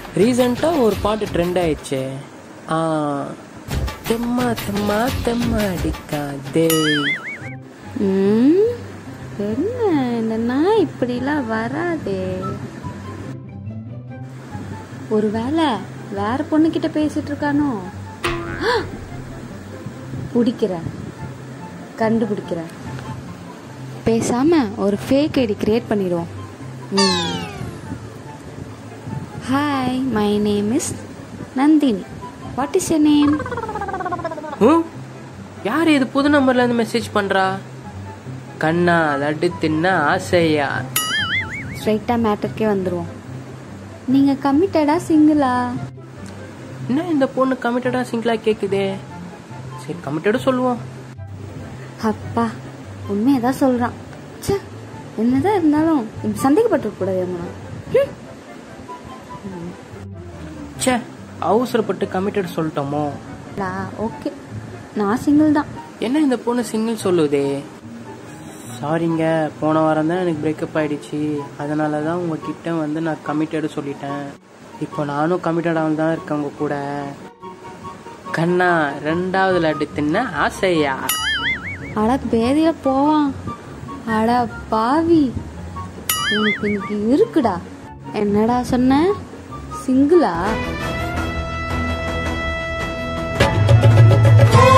ரீசெண்டாக ஒரு பாட்டு ட்ரெண்ட் ஆயிடுச்சு ஆ, தெம்மா தெம்மா தெம்மா அடிக்காதே ம், என்ன இந்த நாய் இப்படிலாம் வராதே ஒருவேளை வேற பொண்ணுகிட்ட பேசிட்டு இருக்கானோ ஆ! பிடிக்கிறேன் கண்டுபிடிக்கிறேன் பேசாம ஒரு ஃபேக் ஐடி கிரியேட் பண்ணிடுவோம் hi my name is Nandini what is your name hmm யார் இது புது நம்பர்ல இருந்து மெசேஜ் பண்றா கண்ணா லட்டு தின்ன ஆசையா ஸ்ட்ரைட்டாக மேட்டருக்கே வந்துடுவோம் நீங்கள் கம்மிட்டடா சிங்கிளா என்ன இந்த பொண்ணு கமிட்டடா சிங்கிளா கேக்குதே சரி கமிட்டடும் சொல்லுவோம் அப்பா உண்மையை தான் சொல்கிறான் ச்சே என்னதான் இருந்தாலும் இப்படி சந்தேகப்பட்டுக்கூடாது அம்மா ச்சே அவசரப்பட்டு கமிட்டட் சொல்லிட்டோமோ ஓகே நான் சிங்கிள் தான் என்ன இந்த பொண்ணு சிங்கிள் சொல்லுதே சாரிங்க போன வாரம் தான் எனக்கு பிரேக்கப் ஆயிடுச்சு அதனால தான் உங்ககிட்ட வந்து நான் கமிட்டடு சொல்லிட்டேன் இப்போ நானும் கமிட்டடாக தான் இருக்கேன் உங்க கூட கண்ணா ரெண்டாவது லட்டு தின்ன ஆசையா அட பேதியா போவான் அட பாவி உனக்கு இன்னைக்கு இருக்குடா என்னடா சொன்ன சிங்கிளா